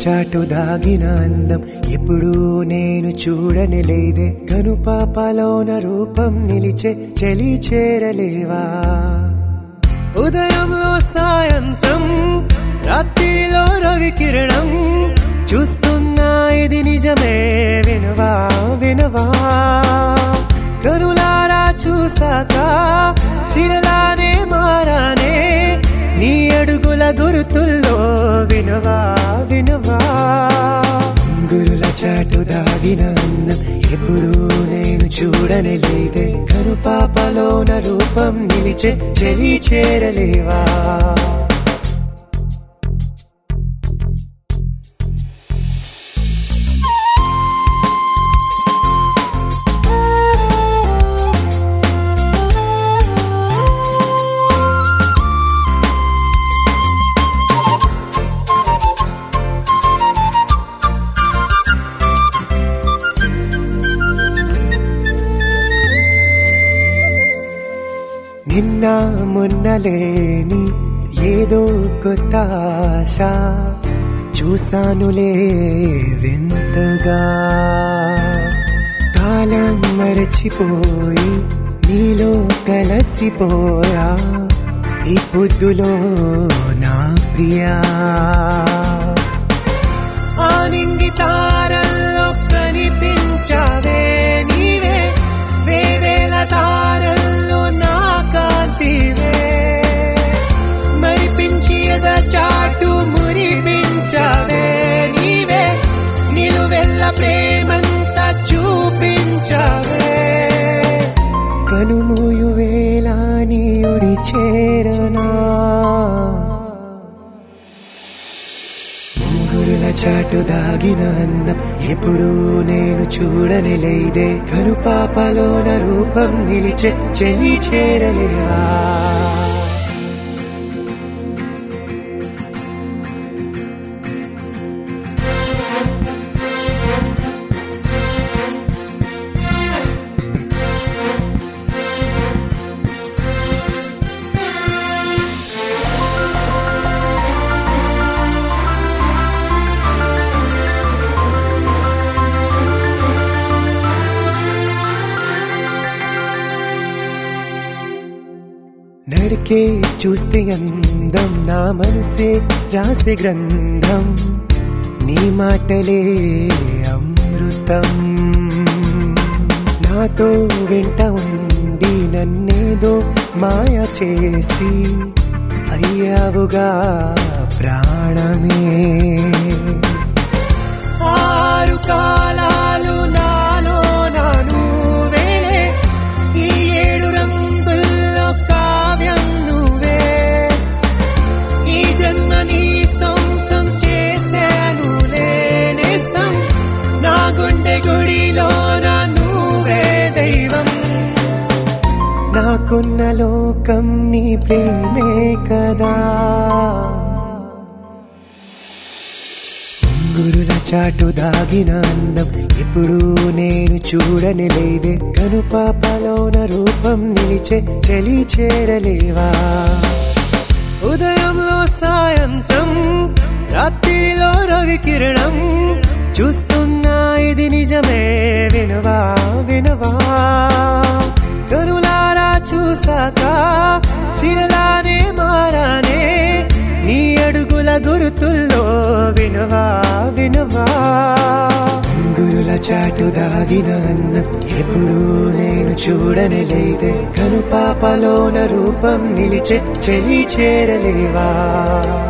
చాటు దాగిన అందం ఎప్పుడూ నేను చూడని లేదే కనుపాపలోన రూపం నిలిచే చెలి చేరలేవా ఉదయంలో సాయంత్రం రాత్రిలో రవి కిరణం చూస్తున్నా ఇది నిజమే వినవా వినవా కనులారా చూసాక శిలలానే మారానే నీ అడుగుల గురుతుల్లో వినవా వినవా గురుల చాటు దాగిన అన్నం ఎప్పుడూ నేను చూడని లేదే కనుపాపలోన రూపం నిలిచే చెలి చేరలేవా నిన్న మొన్నలేని ఏదో కొత్త ఆశ చూసానులే వింతగా కాలం మరచిపోయి నీలో కలసిపోయా ఈ పొద్దులో నా ప్రియా ఆనింగి తారల్లో కనిపించావే నీవే వేవేల తారల్లో నా కాంతివే మరిపించి ఎద చాటు మురిపించావే నీవే నిలువెల్ల ప్రేమంతా చూపించావే కనుమూయు వేళ నీయుడి చేరనా ముంగురుల చాటు దాగిన అందం ఎప్పుడూ నేను చూడని లేదే కనుపాపలోన రూపం నిలిచే చెలి చేరలేవా నడికే చూస్తే అందం నా మనసే రాసే గ్రంథం నీ మాటలే అమృతం నాతో వెంట ఉండి నన్నేదో మాయ చేసి అయ్యావుగా ప్రాణమే ఆరు కాలాలు నాలో నాను వేలే ఈ ఏడు రంగుల్లో కావ్యం నువ్వే ఈ జన్మ నీ సొంతం చేశాను లేనేస్తం నా గుండె గుడిలో నా నువ్వే దైవం నాకున్న లోకం నీ ప్రేమే కదా గురుల చాటు దాగిన అందం ఎప్పుడూ నేను చూడని లేదే కనుపాపలోన రూపం నిలిచే చెలి చేరలేవా ఉదయంలో సాయంత్రం రాత్రిలో రవి కిరణం చూస్తున్నా ఇది నిజమే వినవా వినవా కనులారా చూసాక శిలలానే మారానే నీ అడుగుల గురుతుల్లో వినవా వినవా గురుల చాటు దాగిన అన్నం ఎప్పుడూ నేను చూడని లేదే కనుపాపలోన రూపం నిలిచే చెలి చేరలేవా